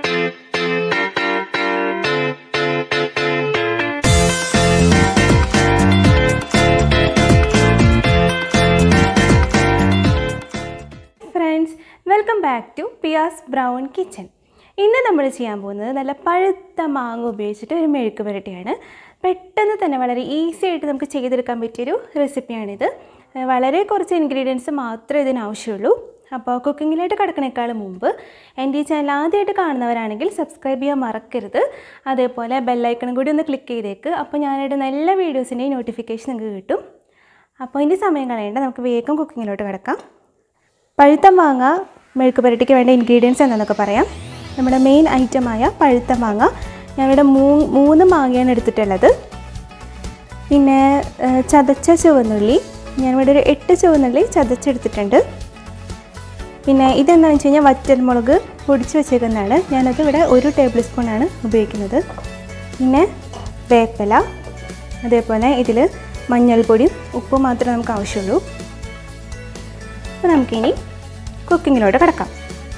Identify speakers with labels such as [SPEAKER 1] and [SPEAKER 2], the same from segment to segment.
[SPEAKER 1] friends welcome back to പിയാസ് brown kitchen ഇന്ന് നമ്മൾ ചെയ്യാൻ പോകുന്നത് നല്ല പഴുത്ത മാങ്ങ ഉപയോഗിച്ചിട്ട് ഒരു മെഴുക്ക് പുരട്ടിയാണ് പെട്ടെന്ന് തന്നെ വളരെ ഈസി ആയിട്ട് നമുക്ക് ചെയ്തെടുക്കാൻ പറ്റിയൊരു റെസിപ്പിയാണിത് ഏഹ് വളരെ കുറച്ച് ഇൻഗ്രീഡിയൻസ് മാത്രമേ ഇതിന് ആവശ്യമുള്ളൂ അപ്പോൾ കുക്കിങ്ങിലായിട്ട് കിടക്കണേക്കാൾ മുമ്പ് എൻ്റെ ഈ ചാനൽ ആദ്യമായിട്ട് കാണുന്നവരാണെങ്കിൽ സബ്സ്ക്രൈബ് ചെയ്യാൻ മറക്കരുത് അതേപോലെ ബെല്ലൈക്കണും കൂടി ഒന്ന് ക്ലിക്ക് ചെയ്തേക്ക് അപ്പോൾ ഞാനിടുന്ന എല്ലാ വീഡിയോസിൻ്റെയും നോട്ടിഫിക്കേഷൻ നിങ്ങൾക്ക് കിട്ടും അപ്പോൾ ഇനി സമയം കളയേണ്ട നമുക്ക് വേഗം കുക്കിങ്ങിലോട്ട് കിടക്കാം പഴുത്ത മാങ്ങ മെഴുക്ക് പുരട്ടിക്ക് വേണ്ട ഇൻഗ്രീഡിയൻസ് എന്താണെന്നൊക്കെ പറയാം നമ്മുടെ മെയിൻ ഐറ്റമായ പഴുത്ത മാങ്ങ ഞാനിവിടെ മൂ മൂന്ന് മാങ്ങയാണ് എടുത്തിട്ടുള്ളത് പിന്നെ ഏഹ്, ചതച്ച ചുവന്നുള്ളി ഞാനിവിടെ ഒരു എട്ട് ചുവന്നുള്ളി ചതച്ചെടുത്തിട്ടുണ്ട് പിന്നെ ഇതെന്താണെന്ന് വെച്ച് കഴിഞ്ഞാൽ വറ്റൽമുളക് പൊടിച്ച് വെച്ചേക്കുന്നതാണ് ഞാനത് ഇവിടെ ഒരു ടേബിൾ സ്പൂണാണ് ഉപയോഗിക്കുന്നത് പിന്നെ വേപ്പില അതേപോലെ ഇതിൽ മഞ്ഞൾപ്പൊടിയും ഉപ്പും മാത്രമേ നമുക്ക് ആവശ്യമുള്ളൂ അപ്പോൾ നമുക്കിനി കുക്കിങ്ങിലോട്ട് കിടക്കാം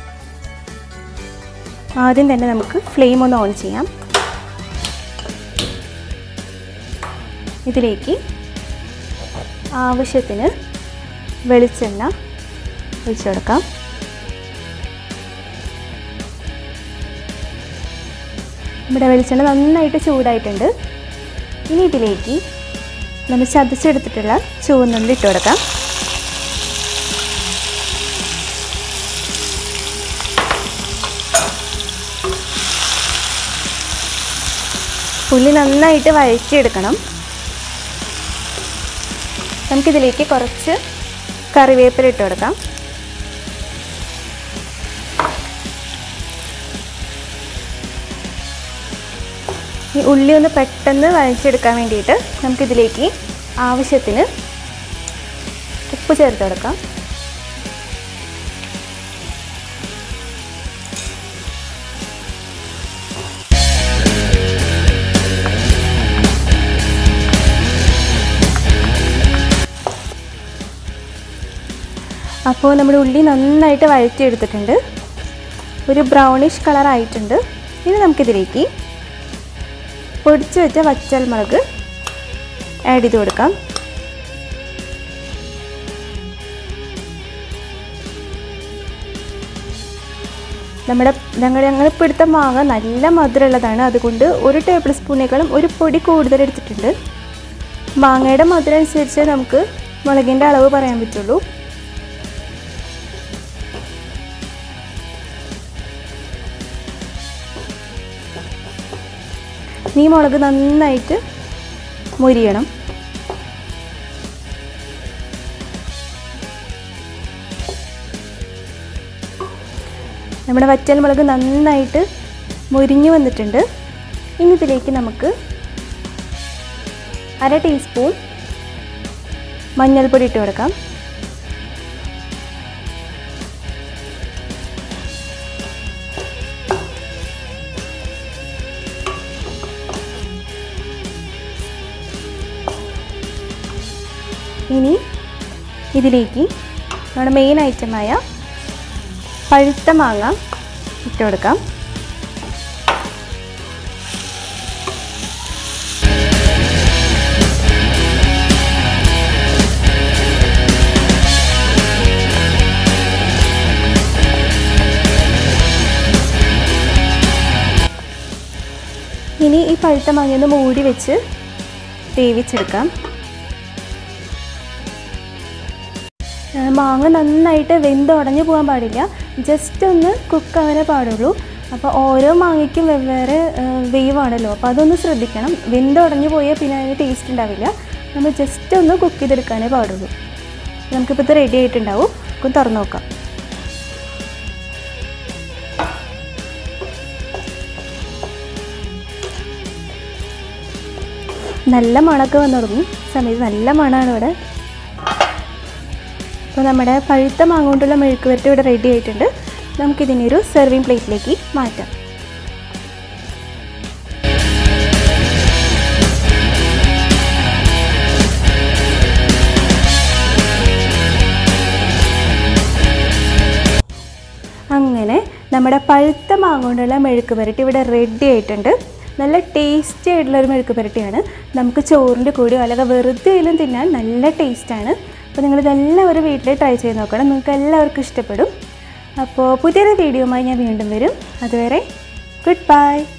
[SPEAKER 1] ആദ്യം തന്നെ നമുക്ക് ഫ്ലെയിം ഒന്ന് ഓൺ ചെയ്യാം ഇതിലേക്ക് ആവശ്യത്തിന് വെളിച്ചെണ്ണ ഒഴിച്ചു കൊടുക്കാം നമ്മുടെ വെളിച്ചെണ്ണ നന്നായിട്ട് ചൂടായിട്ടുണ്ട് ഇനി ഇതിലേക്ക് നമ്മൾ ചതച്ചെടുത്തിട്ടുള്ള ചുവന്നുള്ളി ഇട്ട് കൊടുക്കാം ഉള്ളി നന്നായിട്ട് വഴറ്റിയെടുക്കണം നമുക്കിതിലേക്ക് കുറച്ച് കറിവേപ്പില ഇട്ട് കൊടുക്കാം ഈ ഉള്ളി ഒന്ന് പെട്ടെന്ന് വഴച്ചെടുക്കാൻ വേണ്ടിയിട്ട് നമുക്കിതിലേക്ക് ആവശ്യത്തിന് ഉപ്പ് ചേർത്ത് കൊടുക്കാം അപ്പോൾ നമ്മുടെ ഉള്ളി നന്നായിട്ട് വഴറ്റിയെടുത്തിട്ടുണ്ട് ഒരു ബ്രൗണിഷ് കളർ ആയിട്ടുണ്ട് ഇനി നമുക്കിതിലേക്ക് പൊടിച്ച് വെച്ച വറ്റൽമുളക് ആഡ് ചെയ്ത് കൊടുക്കാം നമ്മുടെ ഞങ്ങൾ ഞങ്ങളിപ്പോൾ എടുത്ത മാങ്ങ നല്ല മധുരമുള്ളതാണ് അതുകൊണ്ട് ഒരു ടേബിൾ സ്പൂണേക്കാളും ഒരു പൊടി കൂടുതൽ എടുത്തിട്ടുണ്ട് മാങ്ങയുടെ മധുരം അനുസരിച്ച് നമുക്ക് മുളകിൻ്റെ അളവ് പറയാൻ പറ്റുള്ളൂ ഈ മുളക് നന്നായിട്ട് മൊരിയണം നമ്മുടെ വറ്റൽ മുളക് നന്നായിട്ട് മൊരിഞ്ഞു വന്നിട്ടുണ്ട് ഇനി ഇതിലേക്ക് നമുക്ക് അര ടീസ്പൂൺ മഞ്ഞൾപ്പൊടി ഇട്ട് കൊടുക്കാം ഇനി ഇതിലേക്ക് നമ്മുടെ മെയിൻ ഐറ്റമായ പഴുത്ത മാങ്ങ ഇട്ട് കൊടുക്കാം ഇനി ഈ പഴുത്ത മാങ്ങ ഒന്ന് മൂടി വെച്ച് വേവിച്ചെടുക്കാം ആ, മാങ്ങ നന്നായിട്ട് വെന്തുടഞ്ഞു പോകാൻ പാടില്ല ജസ്റ്റ് ഒന്ന് കുക്ക് ആവാനേ പാടുള്ളൂ അപ്പോൾ ഓരോ മാങ്ങയ്ക്കും വെവ്വേറെ ആ, വേവാണല്ലോ അപ്പോൾ അതൊന്ന് ശ്രദ്ധിക്കണം വെന്തുടഞ്ഞു പോയാൽ പിന്നെ അതിന് ടേസ്റ്റ് ഉണ്ടാവില്ല നമ്മൾ ജസ്റ്റ് ഒന്ന് കുക്ക് ചെയ്തെടുക്കാനേ പാടുള്ളൂ നമുക്കിപ്പോൾ ഇത് റെഡി ആയിട്ടുണ്ടാവും നമുക്ക് തുറന്നു നോക്കാം നല്ല മണമൊക്കെ വന്നു തുടങ്ങി സമയത്ത് നല്ല മണമാണ് ഇവിടെ അപ്പോൾ നമ്മുടെ പഴുത്ത മാങ്ങ കൊണ്ടുള്ള മെഴുക്ക് വരട്ടി ഇവിടെ റെഡി ആയിട്ടുണ്ട് നമുക്കിതിനെ ഒരു സെർവിങ് പ്ലേറ്റിലേക്ക് മാറ്റാം അങ്ങനെ നമ്മുടെ പഴുത്ത മാങ്ങ കൊണ്ടുള്ള മെഴുക്ക് പുരട്ടി ഇവിടെ റെഡി ആയിട്ടുണ്ട് നല്ല ടേസ്റ്റി ആയിട്ടുള്ള ഒരു മെഴുക്ക് പുരട്ടിയാണ് നമുക്ക് ചോറിൻ്റെ കൂടെയോ അല്ലെങ്കിൽ വെറുതെ ആയാലും തിന്നാൻ നല്ല ടേസ്റ്റാണ് അപ്പോൾ നിങ്ങളിതെല്ലാവരും വീട്ടിൽ ട്രൈ ചെയ്ത് നോക്കണം നിങ്ങൾക്ക് എല്ലാവർക്കും ഇഷ്ടപ്പെടും അപ്പോൾ പുതിയൊരു വീഡിയോയുമായി ഞാൻ വീണ്ടും വരും അതുവരെ ഗുഡ് ബൈ